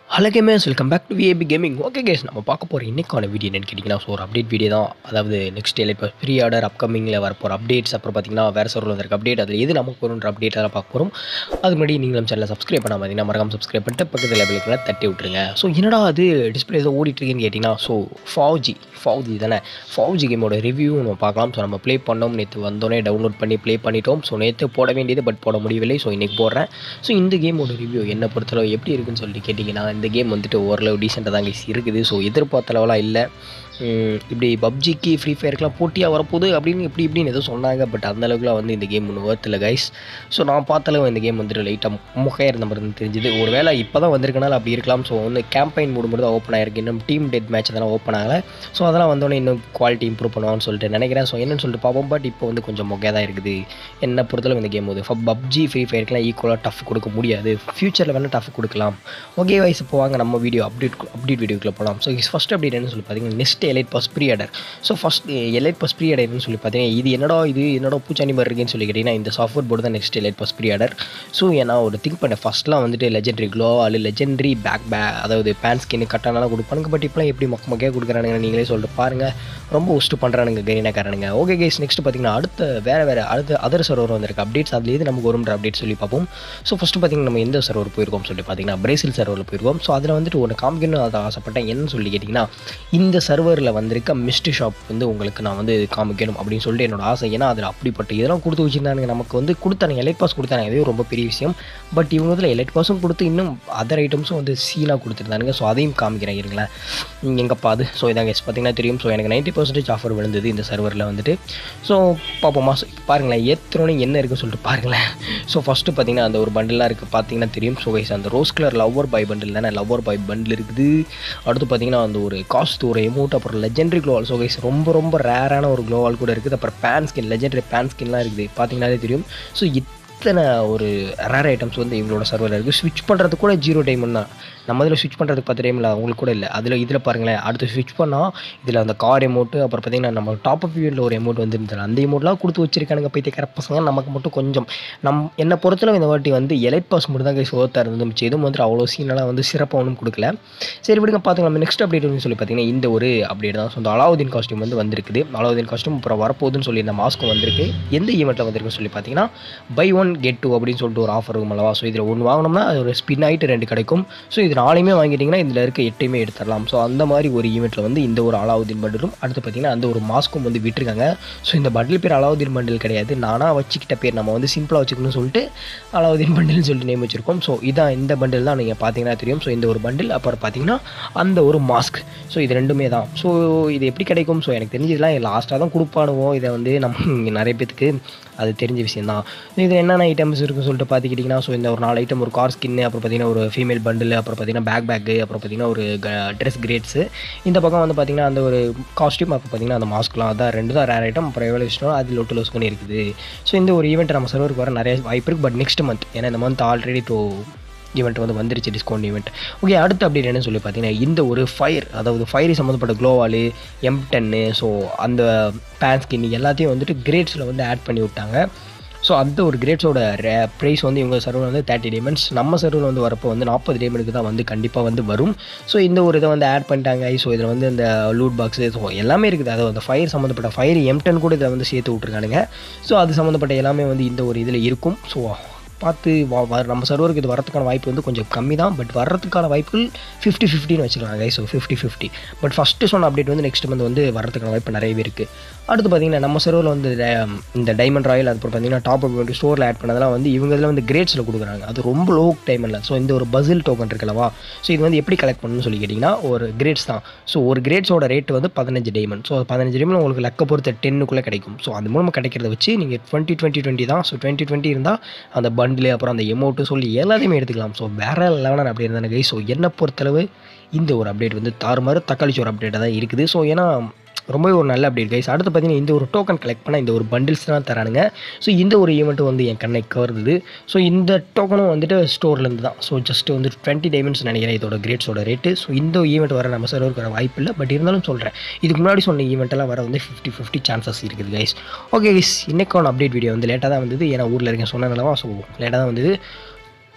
hello gamers welcome back to VAB gaming okay guys நம்ம பார்க்க போகிற இன்னைக்கான வீடியோ என்னன்னு கேட்டிங்கன்னா ஸோ ஒரு அப்டேட் வீடியோ தான் அதாவது நெக்ஸ்ட் இல்லை இப்போ ஃப்ரீ ஆர்டர் அப்கமிங்கில் வரப்போகிற அப்டேட்ஸ் அப்புறம் பார்த்தீங்கன்னா வேறு சர்வரில் வந்திருக்க அப்டேட் அதில் எது நமக்கு வரும்ன்ற அப்டேட் அதெல்லாம் பார்க்க போகிறோம் அது முன்னாடி நீங்கள் நம்ம சேனலை சப்ஸ்கிரைப் பண்ணாமல் பார்த்தீங்கன்னா மறக்காம சப்ஸ்கிரைப் பண்ணிட்டு பக்கத்தில் பெல்லுக்கெல்லாம் தட்டி விட்டுருங்க ஸோ என்னடா அது டிஸ்பிளே ஏதோ ஓடிட்டுருக்குன்னு கேட்டிங்கன்னா ஸோ ஃபவுஜி ஃபவுஜி தானே ஃபவுஜி கேமோட ரிவ்யூ நம்ம பார்க்கலாம் ஸோ நம்ம ப்ளே பண்ணோம் நேற்று வந்தோடனே டவுன்லோட் பண்ணி ப்ளே பண்ணிட்டோம் ஸோ நேற்று போட வேண்டியது பட் போட முடியவில்லை ஸோ இன்றைக்கி போடுறேன் ஸோ இந்த கேமோட ரிவ்யூ என்ன பொறுத்தளவு எப்படி இருக்குன்னு சொல்லிட்டு கேட்டிங்கன்னா இந்த கேம் வந்துட்டு ஓரளவு டீசெண்டாக தாங்க இருக்குது ஸோ எதிர்பார்த்த லெவலாக இல்லை உம், இப்படி பப்ஜிக்கு ஃப்ரீ ஃபயருக்குலாம் போட்டியாக வரப்போகுது அப்படின்னு இப்படி இப்படின்னு ஏதோ சொன்னாங்க பட் அந்த அளவுக்குலாம் வந்து இந்த கேம் ஒன்று ஒர்த் இல்லை கைஸ் ஸோ நான் பார்த்த அளவு இந்த கேம் வந்துட்டு லைட்டாக முகையாக இருந்த மாதிரி தான் தெரிஞ்சுது ஒரு வேளை இப்போ தான் வந்திருக்கனால அப்படி இருக்கலாம் ஸோ வந்து கேம்பைன் மூடு மட்டும் தான் ஓப்பன் ஆயிருக்கு இன்னும் டீம் டெட் மேட்ச் அதெல்லாம் ஓப்பன் ஆகலை ஸோ அதெல்லாம் வந்தோடனே இன்னும் குவாலிட்டி இம்ப்ரூவ் பண்ணுவான்னு சொல்லிட்டு நினைக்கிறேன் ஸோ என்னன்னு சொல்லிட்டு பார்ப்போம் பட் இப்போ வந்து கொஞ்சம் மொக்கையாக தான் இருக்குது என்ன பொறுத்தளவு இந்த கேம் வந்து பப்ஜி ஃப்ரீ ஃபயருக்குலாம் ஈக்குவலாக டஃப் கொடுக்க முடியாது ஃப்யூச்சரில் வேணால் டஃப் கொடுக்கலாம் ஓகே வைஸ் இப்போ வாங்க நம்ம வீடியோ அப்டேட் அப்டேட் வீடியோக்குள்ள போகலாம் ஸோ ஃபஸ்ட் அப்டேட் என்ன சொல்லி பார்த்தீங்கன்னா next elite pass pre order so first elite pass pre ஆர்டர்னு சொல்லி பார்த்தீங்கன்னா இது என்னடா இது என்னடா பூச்சாணி மாதிரி இருக்குன்னு சொல்லி கேட்டிங்கன்னா இந்த சாஃப்ட்வேர் போர்டு தான் next elite pass pre order so ஏன்னா ஒரு திங்க் பண்ணேன் ஃபஸ்ட்லாம் வந்துட்டு லெஜெண்டரி க்ளோ அல்ல லெஜெண்டரி பேக் பே அதாவது பேன் ஸ்கின் கட்டானாலாம் கொடுப்பானுங்க பட் இப்போலாம் எப்படி மொக்க மொக்கையாக கொடுக்குறானுங்க நீங்களே சொல்லிட்டு பாருங்கள் ரொம்ப ஒஸ்ட்டு பண்ணுறானுங்க கரீனாக்காரனுங்க ஓகே கேஸ் நெக்ஸ்ட் பார்த்தீங்கன்னா அடுத்த வேறு வேறு அடுத்த அதர் சர்வர் வந்திருக்கு அப்டேட்ஸ் அதில் எது நமக்கு வரும்ன்ற அப்டேட் சொல்லி பார்ப்போம் ஸோ ஃபஸ்ட்டு பார்த்தீங்கன்னா நம்ம எந்த சர்வர் போயிருக்கோம் சொல்லி பார்த்தீங்கன்னா பிரேசில் சர்வரில் போயிருக்கோம் ஸோ அதில் வந்துட்டு ஒன்று காமிக்கணும் அதை ஆசைப்பட்டேன் என்னன்னு சொல்லி கேட்டிங்கன்னா இந்த சர்வரில் வந்திருக்க மிஸ்ட் ஷாப் வந்து உங்களுக்கு நான் வந்து காமிக்கணும் அப்படின்னு சொல்லிட்டு என்னோட ஆசை ஏன்னா அதில் அப்படிப்பட்ட இதெல்லாம் கொடுத்து வச்சுருந்தானுங்க நமக்கு வந்து கொடுத்தானுங்க எலைட் பாஸ் கொடுத்தானுங்க இதுவே ரொம்ப பெரிய விஷயம் பட் இவங்க இதில் எலைட் பாஸும் கொடுத்து இன்னும் அதர் ஐட்டம்ஸும் வந்து சீனாக கொடுத்துருந்தானுங்க ஸோ அதையும் காமிக்கிறேன் இருங்களேன் எங்கப்பா அது ஸோ இதாங்க பார்த்தீங்கன்னா தெரியும் ஸோ எனக்கு நைன்ட்டி பர்சன்டேஜ் ஆஃபர் விழுந்தது இந்த சர்வரில் வந்துட்டு ஸோ பார்ப்போமா ஸோ பாருங்களேன் ஏற்றுறோன்னு என்ன இருக்குன்னு சொல்லிட்டு பாருங்களேன் ஸோ ஃபஸ்ட்டு பார்த்தீங்கன்னா அந்த ஒரு பண்டிலாக இருக்குது பார்த்தீங்கன்னா தெரியும் ஸோ கைஸ் அந்த rose colour lover boy bundle தானே லவ்வர் பாய் பண்டில் இருக்குது அடுத்து பார்த்தீங்கன்னா அந்த ஒரு காஸ்ட் ஒரு எமௌண்ட் அப்புறம் லெஜெண்டரி க்ளோவால் ஸோ கைஸ் ரொம்ப ரொம்ப ரேரான ஒரு க்ளோவால் கூட இருக்குது அப்புறம் பேன் ஸ்கின் லெஜெண்டரி பேன் ஸ்கின்லாம் இருக்குது பார்த்தீங்கன்னாலே தெரியும் ஸோ இத்தனை ஒரு ரேர் ஐட்டம்ஸ் வந்து இவங்களோட சர்வரில் இருக்குது ஸ்விட்ச் பண்ணுறது கூட ஜீரோ டைமண்ட் தான் நம்ம இதில் ஸ்விட்ச் பண்ணுறதுக்கு பத்து டைமில் அவங்களுக்கு கூட இல்லை அதில் இதில் பாருங்களேன் அடுத்து ஸ்விட்ச் பண்ணால் இதில் அந்த கார் எமௌண்ட்டு அப்புறம் பார்த்தீங்கன்னா நம்ம டாப் அப் வியூவில் ஒரு எமௌண்ட் வந்துருந்தாங்க அந்த எமௌண்ட்லாம் கொடுத்து வச்சிருக்கானுங்க பைத்தியக்கார பசங்க நமக்கு மட்டும் கொஞ்சம் நம் என்னை பொறுத்தளவு இந்த வாட்டி வந்து எலைட் பாஸ் மட்டும் தான் கைஸ் ஓர்த்தாக இருந்தது மிச்சம் எதுவும் வந்து அவ்வளோ சீனெல்லாம் வந்து சிறப்பாக ஒன்றும் கொடுக்கல சரி விடுங்க பார்த்துக்கலாம் நம்ம நெக்ஸ்ட் அப்டேட் சொல்லி பார்த்தீங்கன்னா இந்த ஒரு அப்டேட் தான் ஸோ அந்த அலாவுதீன் காஸ்டியூம் வந்து வந்திருக்குது அலாவுதீன் காஸ்டியூம் அப்புறம் வரப்போகுதுன்னு சொல்லி இந்த மாஸ்க்கும் வந்திருக்கு எந்த ஈவெண்ட்டில் வந்திருக்குன்னு சொல்லி பார்த்தீங்கன்னா பை ஒன் கெட் டூ அப்படின்னு சொல்லிட்டு ஒரு ஆஃபர் இருக்கும் அல்லவா ஸோ இதில் ஒன்று வாங்கினோம்னா அது ஒரு ஸ்பின் ஆகிட்டு ரெண்டு கிடைக்கும் ஸோ இது நாளையுமே வாங்கிட்டிங்கன்னா இதில் இருக்க எட்டையுமே எடுத்துடலாம் ஸோ அந்த மாதிரி ஒரு ஈவெண்ட்டில் வந்து இந்த ஒரு அலாவுதீன் பண்டிலும் அடுத்து பார்த்தீங்கன்னா அந்த ஒரு மாஸ்க்கும் வந்து விட்டுருக்காங்க ஸோ இந்த பண்டில் பேர் அலாவுதீன் பண்டில் கிடையாது நானாக வச்சுக்கிட்ட பேர் நம்ம வந்து சிம்பிளாக வச்சுக்கணும்னு சொல்லிட்டு அலாவுதீன் பண்டில்னு சொல்லிட்டு நேம் வச்சிருக்கோம் ஸோ இதான் இந்த பண்டில் தான் நீங்கள் பார்த்தீங்கன்னா தெரியும் ஸோ இந்த ஒரு பண்டில் அப்புறம் பார்த்தீங்கன்னா அந்த ஒரு மாஸ்க் ஸோ இது ரெண்டுமே தான் ஸோ இது எப்படி கிடைக்கும் ஸோ எனக்கு தெரிஞ்சதுலாம் லாஸ்ட்டாக தான் கொடுப்பானுவோம் இதை வந்து நம்ம இங்க நிறைய பேத்துக்கு அது தெரிஞ்ச விஷயம் தான் இதில் என்னென்ன ஐட்டம்ஸ் இருக்குன்னு சொல்லிட்டு பார்த்துக்கிட்டிங்கன்னா ஸோ இந்த ஒரு நாலு ஐட்டம் ஒரு கார் ஸ்கின்னு அப்புறம் பார்த்தீங்கன்னா ஒரு ஃபீமேல் பண்டில் அப்புறம் பார்த்தீங்கன்னா பேக் பேக்கு அப்புறம் பார்த்தீங்கன்னா ஒரு ட்ரெஸ் கிரேட்ஸு இந்த பக்கம் வந்து பார்த்தீங்கன்னா அந்த ஒரு காஸ்டியூம் அப்புறம் பார்த்தீங்கன்னா அந்த மாஸ்க்லாம் அதான் ரெண்டு தான் ரேர் ஐட்டம் அப்புறம் எவ்வளோ இஷ்டம் அது லொட்டு லோஸ் பண்ணி இருக்குது ஸோ இந்த ஒரு ஈவெண்ட் நம்ம சர்வருக்கு வர நிறைய வாய்ப்பு இருக்குது பட் நெக்ஸ்ட் மந்த் ஏன்னா இந்த மந்த் ஆல்ரெடி டூ ஈவெண்ட் வந்து வந்துருச்சு டிஸ்கவுண்ட் ஈவெண்ட் ஓகே அடுத்த அப்டேட் என்ன சொல்லி பார்த்தீங்கன்னா இந்த ஒரு ஃபயர் அதாவது ஃபயரி சம்மந்தப்பட்ட க்ளோவாலு எம் டென்னு ஸோ அந்த பேன் ஸ்கின் எல்லாத்தையும் வந்துட்டு கிரேட்ஸில் வந்து ஆட் பண்ணி விட்டாங்க ஸோ அந்த ஒரு கிரேட்ஸோட ப்ரைஸ் வந்து இவங்க சர்வர் வந்து தேர்ட்டி டேமண்ட்ஸ் நம்ம சர்வர் வந்து வரப்போ வந்து நாற்பது டேமண்ட்க்கு தான் வந்து கண்டிப்பாக வந்து வரும் ஸோ இந்த ஒரு இதை வந்து ஆட் பண்ணிட்டாங்க ஸோ இதில் வந்து இந்த லூட் பாக்ஸு ஸோ எல்லாமே இருக்குது அதாவது அந்த ஃபயர் சம்மந்தப்பட்ட ஃபயர் எம்டன் கூட இதில் வந்து சேர்த்து விட்ருக்கானுங்க ஸோ அது சம்மந்தப்பட்ட எல்லாமே வந்து இந்த ஒரு இதில் இருக்கும் ஸோ பார்த்து வா வ- நம்ம சர்வருக்கு இது வரதுக்கான வாய்ப்பு வந்து கொஞ்சம் கம்மி தான் பட் வர்றதுக்கான வாய்ப்புகள் ஃபிஃப்டி ஃபிஃப்டின்னு வச்சுக்கலாம் guys so fifty fifty but first சொன்ன அப்டேட் வந்து நெக்ஸ்ட் மந்த் வந்து வரதுக்கான வாய்ப்பு நிறையவே இருக்குது அடுத்து பார்த்தீங்கன்னா நம்ம சர்வரில் வந்து ட- இந்த டைமண்ட் ராயல் அதுக்கப்புறம் பார்த்தீங்கன்னா டாப் அப் வந்து ஸ்டோரில் ஆட் பண்ணதெல்லாம் வந்து இவங்க இதில் வந்து கிரேட்ஸில் கொடுக்குறாங்க அது ரொம்ப லோ டைம் இல்லை ஸோ இந்த ஒரு பசில் டோக்கன் இருக்குல்லவா ஸோ இது வந்து எப்படி கலெக்ட் பண்ணணும்னு சொல்லி கேட்டிங்கன்னா ஒரு கிரேட்ஸ் தான் ஸோ ஒரு கிரேட்ஸோட ரேட் வந்து பதினஞ்சு டைமண்ட் ஸோ பதினஞ்சு டைமண்ட் உங்களுக்கு லக்க பொறுத்த டென்னுக்குள்ளே கிடைக்கும் ஸோ அது மூலமாக கிடைக்கிறத வச்சு நீங்கள் டுவெண்ட்டி டுவெண்ட்டி டுவெண்ட்டி தான் ஸோ டுவெண்ட்டி டுவெண்ட்டி இருந்தால் அந்த பண்டில் அப்புறம் அந்த எமௌண்ட்டு சொல்லி எல்லாத்தையுமே எடுத்துக்கலாம் ஸோ வேற லெவலான அப்படி இருந்தாங்க கை ஸோ என்னை பொறுத்தளவு இந்த ஒரு அப்டேட் வந்து தாறுமாறு தக்காளி சோறு அப்டேட்டாக தான் இருக்குது ஸோ ஏன்னா ரொம்பவே ஒரு நல்ல அப்டேட் கைஸ் அடுத்து பார்த்தீங்கன்னா இந்த ஒரு டோக்கன் கலெக்ட் பண்ண இந்த ஒரு பண்டில்ஸ் தான் தரானுங்க ஸோ இந்த ஒரு ஈவெண்ட் வந்து என் கண்ணை கவர்ந்தது ஸோ இந்த டோக்கனும் வந்துட்டு ஸ்டோர்லேருந்து தான் ஸோ ஜஸ்ட் வந்து டுவெண்ட்டி டைமண்ட்ஸ் நினைக்கிறேன் இதோட கிரேட்ஸோட ரேட்டு ஸோ இந்த ஈவெண்ட் வர நம்ம சர்வருக்கு வர வாய்ப்பு இல்லை பட் இருந்தாலும் சொல்கிறேன் இதுக்கு முன்னாடி சொன்ன ஈவெண்ட்டெல்லாம் வர வந்து ஃபிஃப்டி ஃபிஃப்டி சான்சஸ் இருக்குது கைஸ் ஓகே கைஸ் இன்னைக்கான அப்டேட் வீடியோ வந்து லேட்டாக தான் வந்தது ஏன்னா ஊரில் இருக்கேன் சொன்னதுனால ஸோ லேட்டாக தான் வந்தது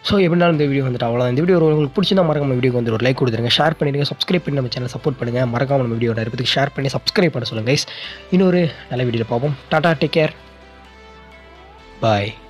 ஸோ எப்படினாலும் இந்த வீடியோ வந்துட்டு அவ்வளோ இந்த வீடியோ உங்களுக்கு பிடிச்சிருந்தா மறக்காம வீடியோக்கு வந்து ஒரு லைக் கொடுத்துருங்க ஷேர் பண்ணிடுங்க சப்ஸ்கிரைப் பண்ணி நம்ம சேனல் சப்போர்ட் பண்ணுங்கள் மறக்காம நம்ம வீடியோட இருப்பதுக்கு ஷேர் பண்ணி சப்ஸ்கிரைப் பண்ண சொல்லுங்கள் கைஸ் இன்னொரு நல்ல வீடியோவில் பார்ப்போம் டாடா டேக் கேர் பாய்